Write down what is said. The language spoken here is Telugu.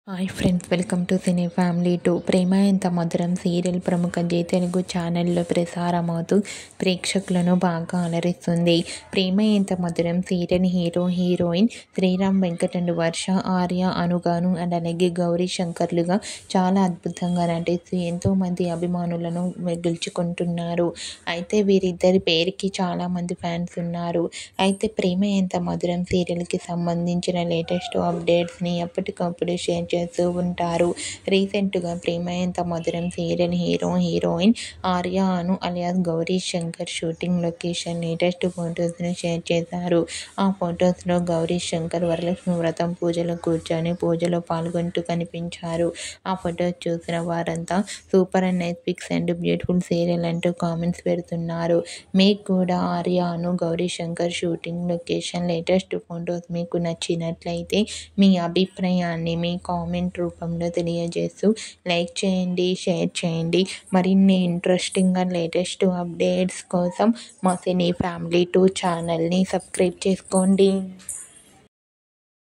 hi friends welcome to cine family two Prema Entha Madhuram serial ప్రముఖ జీ తెలుగు ఛానల్లో ప్రసారమవుతూ ప్రేక్షకులను బాగా అలరిస్తుంది Prema Entha Madhuram serial hero heroine Sriram Venkat and Varsha Arya అనుగాను అండ్ అలాగే గౌరీ శంకర్లుగా చాలా అద్భుతంగా నటిస్తూ ఎంతోమంది అభిమానులను గెలుచుకుంటున్నారు అయితే వీరిద్దరి పేరుకి చాలామంది ఫ్యాన్స్ ఉన్నారు అయితే ప్రేమ ఎంత మధురం సీరియల్కి సంబంధించిన లేటెస్ట్ అప్డేట్స్ని ఎప్పటికప్పుడు షేర్ చేస్తూ ఉంటారు రీసెంట్గా Prema Entha Madhuram serial hero heroine Arya Anu alias Gauri Shankar shooting location latest ఫొటోస్ను షేర్ చేశారు ఆ ఫొటోస్లో గౌరీ శంకర్ వరలక్ష్మి వ్రతం పూజలో కూర్చొని పూజలో పాల్గొంటూ కనిపించారు ఆ ఫొటోస్ చూసిన వారంతా super and nice pics and beautiful serial అంటూ కామెంట్స్ పెడుతున్నారు మీకు కూడా Arya Anu Gauri Shankar shooting location latest photos మీకు నచ్చినట్లయితే మీ అభిప్రాయాన్ని మీ కామెంట్ రూపంలో తెలియజేస్తూ లైక్ చేయండి షేర్ చేయండి మరిన్ని ఇంట్రెస్టింగ్ అండ్ లేటెస్ట్ అప్డేట్స్ కోసం మా సినీ ఫ్యామిలీ టూ ఛానల్ని సబ్స్క్రైబ్ చేసుకోండి